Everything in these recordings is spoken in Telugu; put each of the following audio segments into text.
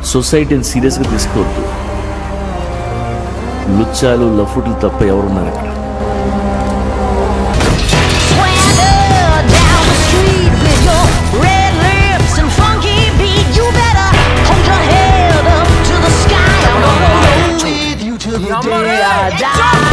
సొసైటీని సీరియస్గా తీసుకోవద్దు లుచ్చాలు లఫుట్లు తప్ప ఎవరున్నారు అక్కడ Swagger down the street with your red lips and funky beat. You better hold your head up to the sky. I'm gonna roll with you till the day I die.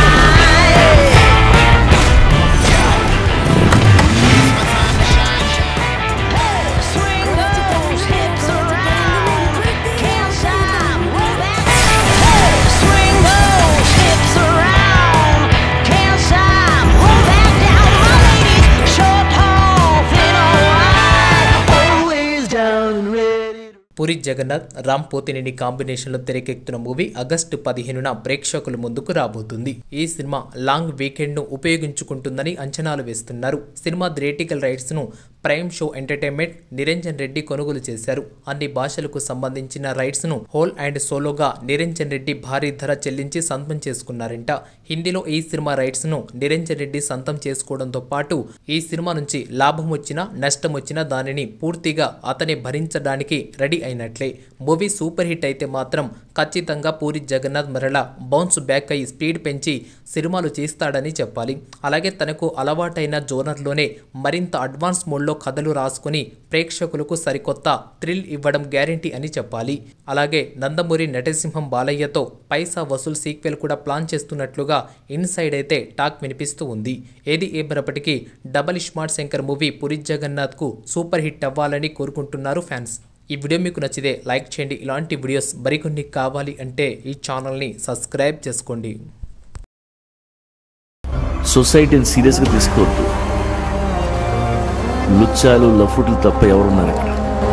Swing those hips around. Can't stop, roll back. Hey, swing those hips around. Can't stop, roll back down. My ladies, short, tall, thin or wide, always down and ready. Puri Jagannadh Ram Pothineni కాంబినేషన్లో తెరకెక్కుతున్న మూవీ ఆగస్టు పదిహేనున ప్రేక్షకుల ముందుకు రాబోతుంది ఈ సినిమా లాంగ్ వీకెండ్ ను ఉపయోగించుకుంటుందని అంచనాలు వేస్తున్నారు సినిమా థియేటికల్ రైట్స్ ను prime show entertainment Niranjan Reddy కొనుగోలు చేశారు అన్ని భాషలకు సంబంధించిన రైట్స్ ను హోల్ అండ్ సోలోగా నిరంజన్ రెడ్డి భారీ ధర చెల్లించి సొంతం చేసుకున్నారంట హిందీలో ఈ సినిమా రైట్స్ ను నిరంజన్ రెడ్డి సొంతం చేసుకోవడంతో పాటు ఈ సినిమా నుంచి లాభం వచ్చినా నష్టం వచ్చినా దానిని పూర్తిగా అతనే భరించడానికి రెడీ అయినట్లే మూవీ సూపర్ హిట్ అయితే మాత్రం ఖచ్చితంగా పూరి జగన్నాథ్ మరలా బౌన్స్ బ్యాక్ అయి స్పీడ్ పెంచి సినిమాలు చేస్తాడని చెప్పాలి అలాగే తనకు అలవాటైన జోనర్లోనే మరింత అడ్వాన్స్ మోడ్లో కథలు రాసుకుని ప్రేక్షకులకు సరికొత్త థ్రిల్ ఇవ్వడం గ్యారంటీ అని చెప్పాలి అలాగే నందమూరి నటసింహం బాలయ్యతో పైసా వసూల్ సీక్వెల్ కూడా ప్లాన్ చేస్తున్నట్లుగా ఇన్సైడ్ అయితే టాక్ వినిపిస్తూ ఉంది ఏది ఏమైనప్పటికీ double smart Shankar movie Puri జగన్నాథ్కు సూపర్ హిట్ అవ్వాలని కోరుకుంటున్నారు ఫ్యాన్స్ ఈ వీడియో మీకు నచ్చితే లైక్ చేయండి ఇలాంటి వీడియోస్ మరికొన్ని కావాలి అంటే ఈ ఛానల్ని సబ్స్క్రైబ్ చేసుకోండి సొసైటీని సీరియస్గా తీసుకోవద్దు లుచ్చాలు లఫుట్లు తప్ప ఎవరున్నారు అక్కడ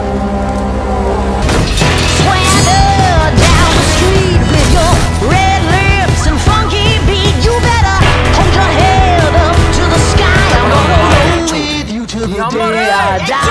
Swagger down the street with your red lips and funky beat. You better hold your head up to the sky. I'm gonna roll with you till the day I die.